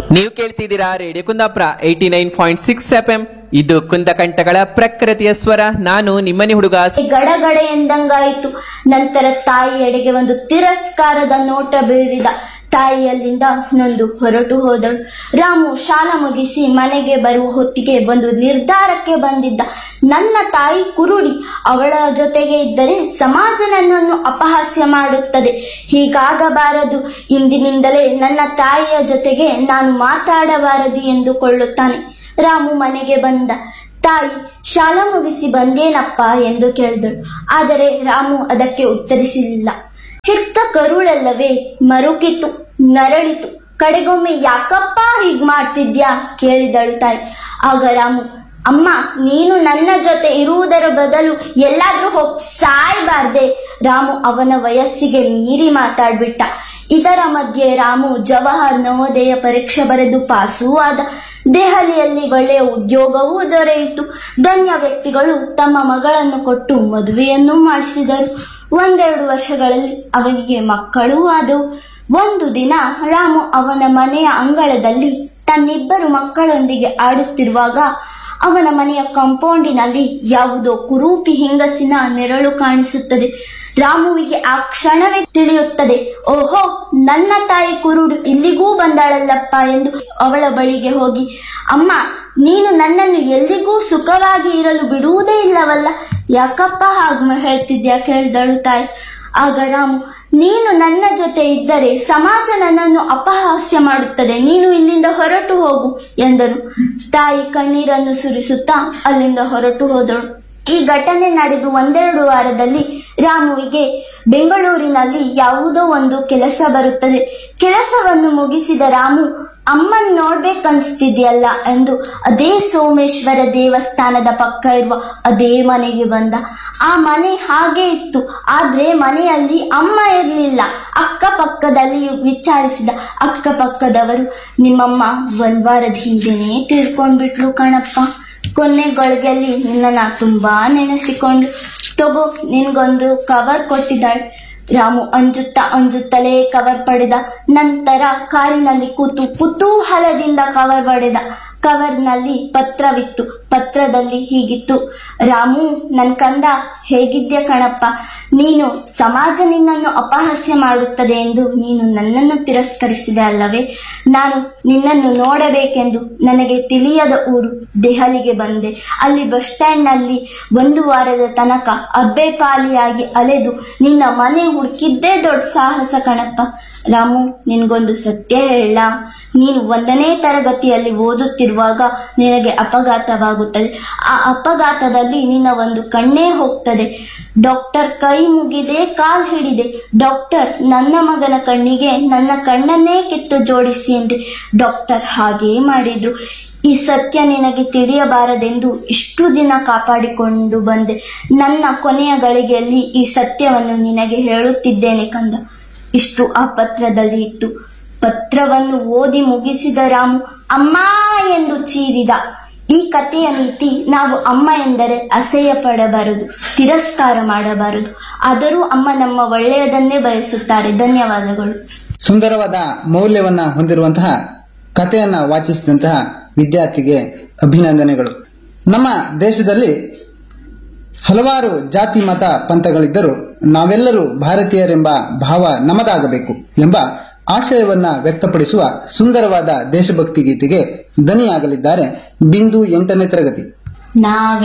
ನೀವು ಕೇಳ್ತಿದ್ದೀರಾ radio Kundapura eighty nine point six F M ಇದು ಕುಂದಕಂಠಗಳ ಪ್ರಕೃತಿಯ ಸ್ವರ ನಾನು ನಿಮ್ಮನೆ ಹುಡುಗ ಗಡಗಡೆ ಎಂದಂಗಾಯಿತು ನಂತರ ತಾಯಿ ಎಡೆಗೆ ಒಂದು ತಿರಸ್ಕಾರದ ನೋಟ ಬೀರಿದ ತಾಯಿಯಲ್ಲಿಂದ ನೊಂದು ಹೊರಟು ಹೋದಳು ರಾಮು ಶಾಲಾ ಮುಗಿಸಿ ಮನೆಗೆ ಬರುವ ಹೊತ್ತಿಗೆ ಒಂದು ನಿರ್ಧಾರಕ್ಕೆ ಬಂದಿದ್ದ ನನ್ನ ತಾಯಿ ಕುರುಡಿ ಅವಳ ಜೊತೆಗೆ ಇದ್ದರೆ ಸಮಾಜ ನನ್ನನ್ನು ಅಪಹಾಸ್ಯ ಮಾಡುತ್ತದೆ ಹೀಗಾಗಬಾರದು ಇಂದಿನಿಂದಲೇ ನನ್ನ ತಾಯಿಯ ಜೊತೆಗೆ ನಾನು ಮಾತಾಡಬಾರದು ಎಂದುಕೊಳ್ಳುತ್ತಾನೆ ರಾಮು ಮನೆಗೆ ಬಂದ ತಾಯಿ ಶಾಲಾ ಮುಗಿಸಿ ಬಂದೇನಪ್ಪ ಎಂದು ಕೇಳಿದಳು ಆದರೆ ರಾಮು ಅದಕ್ಕೆ ಉತ್ತರಿಸಲಿಲ್ಲ ಹೆತ್ತ ಕರುಳಲ್ಲವೇ ಮರುಕಿತು ನರಳಿತು ಕಡೆಗೊಮ್ಮೆ ಯಾಕಪ್ಪ ಹೀಗ್ ಮಾಡ್ತಿದ್ಯಾ ಕೇಳಿದಳು ತಾಯಿ ಆಗ ರಾಮು ಅಮ್ಮ ನೀನು ನನ್ನ ಜೊತೆ ಇರುವುದರ ಬದಲು ಎಲ್ಲಾದ್ರೂ ಹೋಗ್ ಸಾಯ್ಬಾರ್ದೆ ರಾಮು ಅವನ ವಯಸ್ಸಿಗೆ ಮೀರಿ ಮಾತಾಡ್ಬಿಟ್ಟ ಇದರ ಮಧ್ಯೆ ರಾಮು ಜವಾಹರ್ ನವೋದಯ ಪರೀಕ್ಷೆ ಬರೆದು ಪಾಸೂ ಆದ ದೆಹಲಿಯಲ್ಲಿ ಒಳ್ಳೆಯ ಉದ್ಯೋಗವೂ ದೊರೆಯಿತು ಧನ್ಯ ವ್ಯಕ್ತಿಗಳು ತಮ್ಮ ಮಗಳನ್ನು ಕೊಟ್ಟು ಮದುವೆಯನ್ನೂ ಮಾಡಿಸಿದರು ಒಂದೆರಡು ವರ್ಷಗಳಲ್ಲಿ ಅವನಿಗೆ ಮಕ್ಕಳೂ ಆದವು ಒಂದು ದಿನ ರಾಮು ಅವನ ಮನೆಯ ಅಂಗಳದಲ್ಲಿ ತನ್ನಿಬ್ಬರು ಮಕ್ಕಳೊಂದಿಗೆ ಆಡುತ್ತಿರುವಾಗ ಅವನ ಮನೆಯ ಕಾಂಪೌಂಡಿನಲ್ಲಿ ಯಾವುದೋ ಕುರೂಪಿ ಹೆಂಗಸಿನ ನೆರಳು ಕಾಣಿಸುತ್ತದೆ ರಾಮುವಿಗೆ ಆ ಕ್ಷಣವೇ ತಿಳಿಯುತ್ತದೆ ಓಹೋ ನನ್ನ ತಾಯಿ ಕುರುಡು ಇಲ್ಲಿಗೂ ಬಂದಾಳಲ್ಲಪ್ಪ ಎಂದು ಅವಳ ಬಳಿಗೆ ಹೋಗಿ ಅಮ್ಮ ನೀನು ನನ್ನನ್ನು ಎಲ್ಲಿಗೂ ಸುಖವಾಗಿ ಇರಲು ಬಿಡುವುದೇ ಇಲ್ಲವಲ್ಲ ಯಾಕಪ್ಪ ಹಾಗೆ ಹೇಳ್ತಿದ್ಯಾ ಕೇಳಿದಳು ತಾಯಿ ಆಗ ರಾಮು ನೀನು ನನ್ನ ಜೊತೆ ಇದ್ದರೆ ಸಮಾಜ ನನ್ನನ್ನು ಅಪಹಾಸ್ಯ ಮಾಡುತ್ತದೆ ನೀನು ಇಲ್ಲಿಂದ ಹೊರಟು ಹೋಗು ಎಂದನು ತಾಯಿ ಕಣ್ಣೀರನ್ನು ಸುರಿಸುತ್ತಾ ಅಲ್ಲಿಂದ ಹೊರಟು ಹೋದಳು ಈ ಘಟನೆ ನಡೆದು ಒಂದೆರಡು ವಾರದಲ್ಲಿ ರಾಮುವಿಗೆ ಬೆಂಗಳೂರಿನಲ್ಲಿ ಯಾವುದೋ ಒಂದು ಕೆಲಸ ಬರುತ್ತದೆ ಕೆಲಸವನ್ನು ಮುಗಿಸಿದ ರಾಮು ಅಮ್ಮನ್ ನೋಡ್ಬೇಕನ್ಸ್ತಿದ್ಯಲ್ಲ ಎಂದು ಅದೇ ಸೋಮೇಶ್ವರ ದೇವಸ್ಥಾನದ ಪಕ್ಕ ಇರುವ ಅದೇ ಮನೆಗೆ ಬಂದ ಆ ಮನೆ ಹಾಗೆ ಇತ್ತು ಆದ್ರೆ ಮನೆಯಲ್ಲಿ ಅಮ್ಮ ಇರಲಿಲ್ಲ ಅಕ್ಕಪಕ್ಕದಲ್ಲಿ ವಿಚಾರಿಸಿದ ಅಕ್ಕಪಕ್ಕದವರು ನಿಮ್ಮಮ್ಮ ಒಂದ್ ವಾರದ ಹಿಂದೆನೇ ತೀರ್ಕೊಂಡ್ಬಿಟ್ಲು ಕಣಪ್ಪ ಕೊನೆಗೊಳಗೆಲ್ಲಿ ನಿನ್ನ ತುಂಬಾ ನೆನೆಸಿಕೊಂಡು ತಗೋ ನಿನ್ಗೊಂದು ಕವರ್ ಕೊಟ್ಟಿದ್ದಾಳೆ ರಾಮು ಅಂಜುತ್ತಾ ಅಂಜುತ್ತಲೇ ಕವರ್ ಪಡೆದ ನಂತರ ಕಾರಿನಲ್ಲಿ ಕೂತು ಕುತೂಹಲದಿಂದ ಕವರ್ ಪಡೆದ ಕವರ್ನಲ್ಲಿ ಪತ್ರವಿತ್ತು ಪತ್ರದಲ್ಲಿ ಹೀಗಿತ್ತು ರಾಮು ನನ್ ಕಂದ ಹೇಗಿದ್ಯ ಕಣಪ್ಪ ನೀನು ಸಮಾಜ ನಿನ್ನನ್ನು ಅಪಹಾಸ್ಯ ಮಾಡುತ್ತದೆ ಎಂದು ನೀನು ನನ್ನನ್ನು ತಿರಸ್ಕರಿಸಿದೆ ಅಲ್ಲವೇ ನಾನು ನಿನ್ನನ್ನು ನೋಡಬೇಕೆಂದು ನನಗೆ ತಿಳಿಯದ ಊರು ದೆಹಲಿಗೆ ಬಂದೆ ಅಲ್ಲಿ ಬಸ್ ಸ್ಟ್ಯಾಂಡ್ನಲ್ಲಿ ಒಂದು ವಾರದ ತನಕ ಅಬ್ಬೆ ಪಾಲಿಯಾಗಿ ಅಲೆದು ನಿನ್ನ ಮನೆ ಹುಡುಕಿದ್ದೇ ದೊಡ್ಡ ಸಾಹಸ ಕಣಪ್ಪ ರಾಮು ನಿನ್ಗೊಂದು ಸತ್ಯ ಹೇಳ ನೀನು ಒಂದನೇ ತರಗತಿಯಲ್ಲಿ ಓದುತ್ತಿರುವಾಗ ನಿನಗೆ ಅಪಘಾತವಾಗುತ್ತದೆ ಆ ಅಪಘಾತದಲ್ಲಿ ನಿನ್ನ ಒಂದು ಕಣ್ಣೇ ಹೋಗ್ತದೆ ಡಾಕ್ಟರ್ ಕೈ ಮುಗಿದೆ ಕಾಲ್ ಹಿಡಿದೆ ಡಾಕ್ಟರ್ ನನ್ನ ಮಗನ ಕಣ್ಣಿಗೆ ನನ್ನ ಕಣ್ಣನ್ನೇ ಕಿತ್ತು ಜೋಡಿಸಿ ಎಂದೆ ಡಾಕ್ಟರ್ ಹಾಗೇ ಮಾಡಿದ್ರು ಈ ಸತ್ಯ ನಿನಗೆ ತಿಳಿಯಬಾರದೆಂದು ಇಷ್ಟು ದಿನ ಕಾಪಾಡಿಕೊಂಡು ಬಂದೆ ನನ್ನ ಕೊನೆಯ ಗಳಿಗೆಯಲ್ಲಿ ಈ ಸತ್ಯವನ್ನು ನಿನಗೆ ಹೇಳುತ್ತಿದ್ದೇನೆ ಕಂದ ಇಷ್ಟು ಆ ಪತ್ರದಲ್ಲಿ ಇತ್ತು ಪತ್ರವನ್ನು ಓದಿ ಮುಗಿಸಿದ ರಾಮು ಅಮ್ಮ ಎಂದು ಚೀರಿದ ಈ ಕಥೆಯ ನೀತಿ ನಾವು ಅಮ್ಮ ಎಂದರೆ ಅಸಹ್ಯ ಪಡಬಾರದು ತಿರಸ್ಕಾರ ಮಾಡಬಾರದು ಆದರೂ ಅಮ್ಮ ನಮ್ಮ ಒಳ್ಳೆಯದನ್ನೇ ಬಯಸುತ್ತಾರೆ ಧನ್ಯವಾದಗಳು ಸುಂದರವಾದ ಮೌಲ್ಯವನ್ನ ಹೊಂದಿರುವಂತಹ ಕಥೆಯನ್ನ ವಾಚಿಸಿದಂತಹ ವಿದ್ಯಾರ್ಥಿಗೆ ಅಭಿನಂದನೆಗಳು ನಮ್ಮ ದೇಶದಲ್ಲಿ ಹಲವಾರು ಜಾತಿ ಮತ ಪಂಥಗಳಿದ್ದರೂ ನಾವೆಲ್ಲರೂ ಭಾರತೀಯರೆಂಬ ಭಾವ ನಮದಾಗಬೇಕು ಎಂಬ ಆಶಯವನ್ನ ವ್ಯಕ್ತಪಡಿಸುವ ಸುಂದರವಾದ ದೇಶಭಕ್ತಿ ಗೀತೆಗೆ ದನಿಯಾಗಲಿದ್ದಾರೆ ಬಿಂದು ಎಂಟನೇ ತರಗತಿ ನಾವೇ